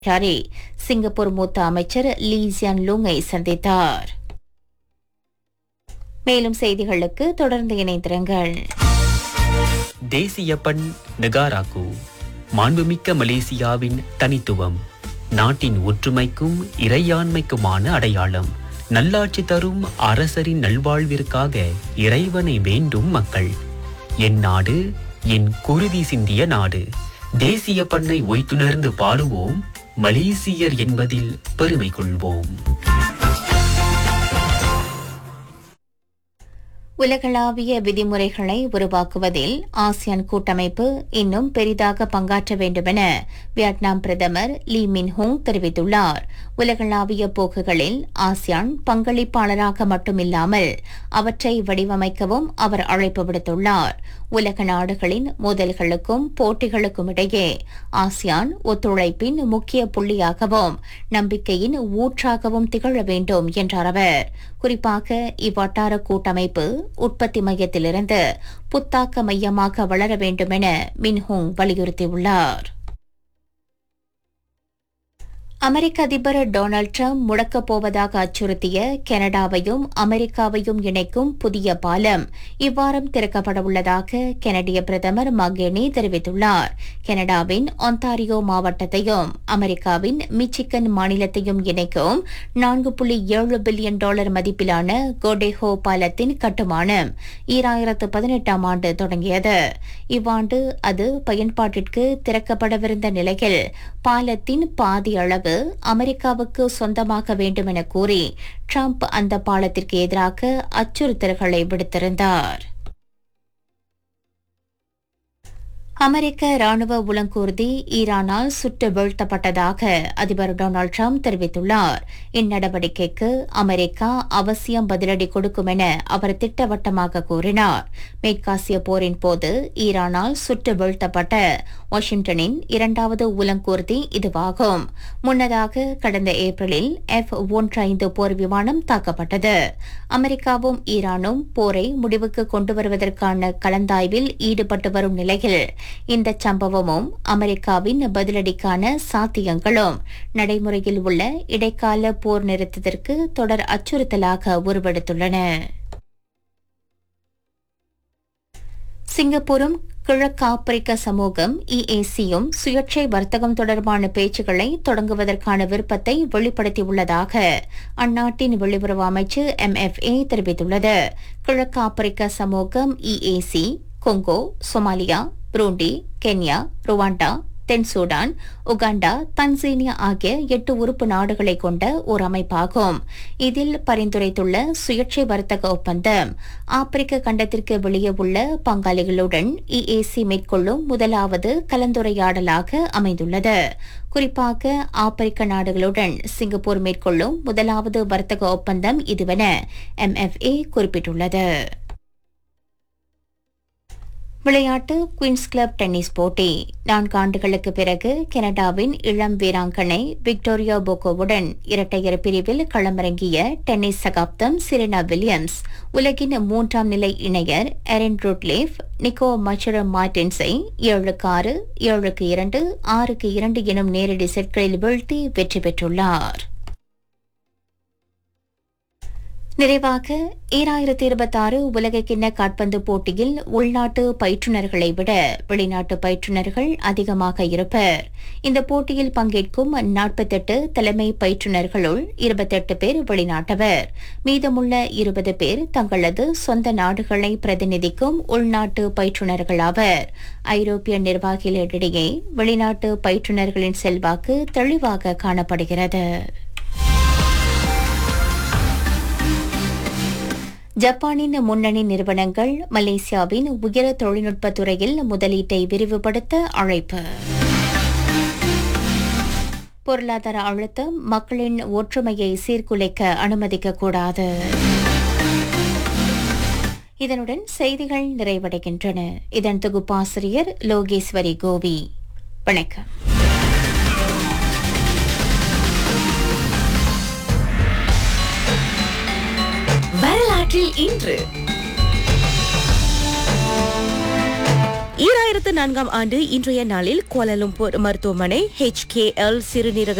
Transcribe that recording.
sorry Singapore மூத்த அமைச்சர் லீ ஜியான் லுங்கை சந்தித்தார் மேலும் செய்திகளுக்கு தொடர்ந்து இணைந்திருங்கள் தேசிய பண் நெகாராக்கு மாண்புமிக்க மலேசியாவின் தனித்துவம் நாட்டின் ஒற்றுமைக்கும் இறையாண்மைக்குமான அடையாளம் நல்லாட்சி தரும் அரசரின் நல்வாழ்விற்காக இறைவனை வேண்டும் மக்கள் என் நாடு என் குருதி சிந்திய நாடு தேசிய பண்ணை ஒய்த்துணர்ந்து பாடுவோம் மலேசியர் என்பதில் பெருமை கொள்வோம் உலகளாவிய விதிமுறைகளை உருவாக்குவதில் ஆசியான் கூட்டமைப்பு இன்னும் பெரிதாக பங்காற்ற வேண்டுமென வியட்நாம் பிரதமர் லீ மின்ஹோங் தெரிவித்துள்ளார் உலகளாவிய போக்குகளில் ஆசியான் பங்களிப்பாளராக மட்டுமில்லாமல் அவற்றை வடிவமைக்கவும் அவர் அழைப்பு விடுத்துள்ளார் உலக நாடுகளின் மோதல்களுக்கும் போட்டிகளுக்கும் இடையே ஆசியான் ஒத்துழைப்பின் முக்கிய புள்ளியாகவும் நம்பிக்கையின் ஊற்றாகவும் திகழ வேண்டும் என்றார் அவர் குறிப்பாக இவ்வட்டார கூட்டமைப்பு உற்பத்தி மையத்திலிருந்து புத்தாக்க மையமாக வளர வேண்டுமென மின்ஹோங் வலியுறுத்தியுள்ளார் அமெரிக்க அதிபர் டொனால்ட் ட்ரம்ப் முடக்கப் போவதாக அச்சுறுத்திய கனடாவையும் அமெரிக்காவையும் இணைக்கும் புதிய பாலம் இவ்வாரம் திறக்கப்பட உள்ளதாக கனடிய பிரதமர் மகேனி தெரிவித்துள்ளார் கனடாவின் ஒன்டாரியோ மாவட்டத்தையும் அமெரிக்காவின் மிச்சிகன் மாநிலத்தையும் இணைக்கும் நான்கு புள்ளி ஏழு பில்லியன் டாலர் மதிப்பிலான கோடேஹோ பாலத்தின் கட்டுமானம் ஈராயிரத்து பதினெட்டாம் ஆண்டு தொடங்கியது இவ்வாண்டு அது பயன்பாட்டிற்கு திறக்கப்படவிருந்த நிலையில் பாலத்தின் பாதி அளவு அமெரிக்காவுக்கு சொந்தமாக வேண்டும் என கூறி ட்ரம்ப் அந்த பாலத்திற்கு எதிராக அச்சுறுத்தல்களை விடுத்திருந்தார் அமெரிக்க ராணுவ உலங்கூர்தி ஈரானால் சுட்டு வீழ்த்தப்பட்டதாக அதிபர் டொனால்டு ட்ரம்ப் தெரிவித்துள்ளார் இந்நடவடிக்கைக்கு அமெரிக்கா அவசியம் பதிலடி கொடுக்கும் என அவர் திட்டவட்டமாக கூறினார் மேற்காசிய போரின் போது ஈரானால் சுட்டு வீழ்த்தப்பட்ட வாஷிங்டனின் இரண்டாவது உலங்கூர்தி இதுவாகும் முன்னதாக கடந்த ஏப்ரலில் எஃப் ஒன்று போர் விமானம் தாக்கப்பட்டது அமெரிக்காவும் ஈரானும் போரை முடிவுக்கு கொண்டு வருவதற்கான கலந்தாய்வில் ஈடுபட்டு வரும் நிலையில் இந்த சம்பவமும் அமெரிக்காவின் பதிலடிக்கான சாத்தியங்களும் நடைமுறையில் உள்ள இடைக்கால போர் நிறுத்தத்திற்கு தொடர் அச்சுறுத்தலாக உருவெடுத்துள்ளன சிங்கப்பூரும் கிழக்காப்பிரிக்க சமூகம் இஏசியும் சுயேட்சை வர்த்தகம் தொடர்பான பேச்சுக்களை தொடங்குவதற்கான விருப்பத்தை வெளிப்படுத்தியுள்ளதாக அந்நாட்டின் வெளியுறவு அமைச்சு எம்எஃப்ஏ தெரிவித்துள்ளது கிழக்காப்பிரிக்க சமூகம் EAC Congo Somalia Burundi Kenya Rwanda தென் சூடான் உகாண்டா தன்சீனியா ஆகிய எட்டு உறுப்பு நாடுகளை கொண்ட ஒரு அமைப்பாகும் இதில் பரிந்துரைத்துள்ள சுயேட்சை வர்த்தக ஒப்பந்தம் ஆப்பிரிக்க கண்டத்திற்கு வெளியே உள்ள பங்காளிகளுடன் இஏசி மேற்கொள்ளும் முதலாவது கலந்துரையாடலாக அமைந்துள்ளது குறிப்பாக ஆப்பிரிக்க நாடுகளுடன் சிங்கப்பூர் மேற்கொள்ளும் முதலாவது வர்த்தக ஒப்பந்தம் இதுவென எம்எஃப்ஏ குறிப்பிட்டுள்ளது விளையாட்டு குயின்ஸ் கிளப் டென்னிஸ் போட்டி நான்கு ஆண்டுகளுக்கு பிறகு கனடாவின் இளம் வீராங்கனை விக்டோரியா போகோவுடன் இரட்டையர் பிரிவில் களமிறங்கிய டென்னிஸ் சகாப்தம் சிரினா வில்லியம்ஸ் உலகின் மூன்றாம் நிலை இணையர் எரின் ரூட்லேஃப் நிக்கோ மச்சரம் மார்டின்ஸை ஏழுக்கு ஆறு ஏழுக்கு இரண்டு ஆறுக்கு இரண்டு எனும் நேரடி செட்களில் வீழ்த்தி வெற்றி பெற்றுள்ளார் நிறைவாக ஈராயிரத்தி இருபத்தாறு உலகக்கிண்ண காட்பந்து போட்டியில் உள்நாட்டு பயிற்றுநர்களை விட வெளிநாட்டு பயிற்றுநர்கள் அதிகமாக இருப்பர் இந்த போட்டியில் பங்கேற்கும் நாற்பத்தெட்டு தலைமை பயிற்றுநர்களுள் இருபத்தெட்டு பேர் வெளிநாட்டவர் மீதமுள்ள இருபது பேர் தங்களது சொந்த நாடுகளை பிரதிநிதிக்கும் உள்நாட்டு பயிற்றுநர்களாவர் ஐரோப்பிய நிர்வாகிகளிடையே வெளிநாட்டு பயிற்றுநர்களின் செல்வாக்கு தெளிவாக காணப்படுகிறது ஜப்பானின் முன்னணி நிறுவனங்கள் மலேசியாவின் உயர தொழில்நுட்ப துறையில் முதலீட்டை விரிவுபடுத்த அழைப்பு பொருளாதார அழுத்தம் மக்களின் ஒற்றுமையை சீர்குலைக்க அனுமதிக்கக்கூடாது இதனுடன் செய்திகள் நிறைவடைகின்றன இதன் தொகுப்பாசிரியர் லோகேஸ்வரி கோவி வணக்கம் வரலாற்றில் இன்று ஈராயிரத்து ஈராயிரத்து நான்காம் ஆண்டு இன்றைய நாளில் கோலாலும்பூர் மருத்துவமனை HKL சிறுநீரக